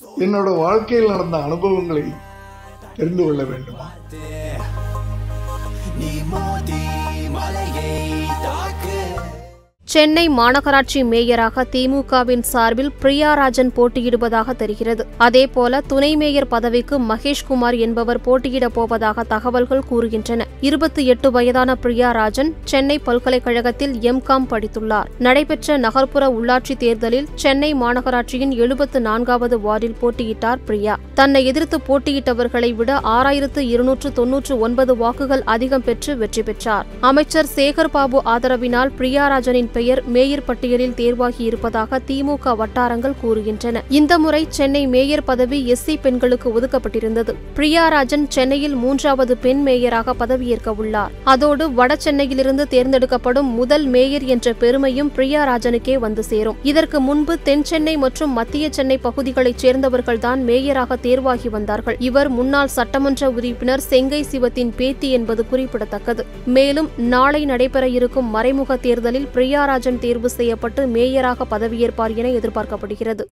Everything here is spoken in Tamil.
என்னோட வாழ்க்கையில் நடந்த அனுபவங்களை தெரிந்து கொள்ள வேண்டுமா நீ மோதி மலையை தாக்கு சென்னை மாநகராட்சி மேயராக திமுகவின் சார்பில் பிரியா ராஜன் போட்டியிடுவதாக தெரிகிறது அதேபோல துணை மேயர் பதவிக்கு மகேஷ்குமார் என்பவர் போட்டியிடப் போவதாக தகவல்கள் கூறுகின்றன இருபத்தி எட்டு வயதான பிரியா ராஜன் சென்னை பல்கலைக்கழகத்தில் எம்காம் படித்துள்ளார் நடைபெற்ற நகர்ப்புற உள்ளாட்சி தேர்தலில் சென்னை மாநகராட்சியின் எழுபத்து நான்காவது வார்டில் போட்டியிட்டார் பிரியா தன்னை எதிர்த்து போட்டியிட்டவர்களை விட ஆறாயிரத்து இருநூற்று தொன்னூற்று ஒன்பது வாக்குகள் அதிகம் பெற்று வெற்றி பெற்றார் அமைச்சர் சேகர் பாபு ஆதரவினால் பிரியா ராஜனின் பெயர் மேயர் பட்டியலில் தேர்வாகி இருப்பதாக திமுக வட்டாரங்கள் கூறுகின்றன இந்த முறை சென்னை மேயர் பதவி எஸ்சி பெண்களுக்கு ஒதுக்கப்பட்டிருந்தது பிரியா ராஜன் சென்னையில் மூன்றாவது பெண் மேயராக பதவியேற்க உள்ளார் அதோடு வட சென்னையிலிருந்து தேர்ந்தெடுக்கப்படும் முதல் மேயர் என்ற பெருமையும் பிரியா ராஜனுக்கே வந்து சேரும் இதற்கு முன்பு தென் சென்னை மற்றும் மத்திய சென்னை பகுதிகளைச் சேர்ந்தவர்கள்தான் மேயராக தேர்வாகி வந்தார்கள் இவர் முன்னாள் சட்டமன்ற உறுப்பினர் செங்கை சிவத்தின் பேத்தி என்பது குறிப்பிடத்தக்கது மேலும் நாளை நடைபெற இருக்கும் மறைமுக தேர்தலில் பிரியா ராஜன் தேர்வு செய்யப்பட்டு மேயராக பதவியேற்பார் என எதிர்பார்க்கப்படுகிறது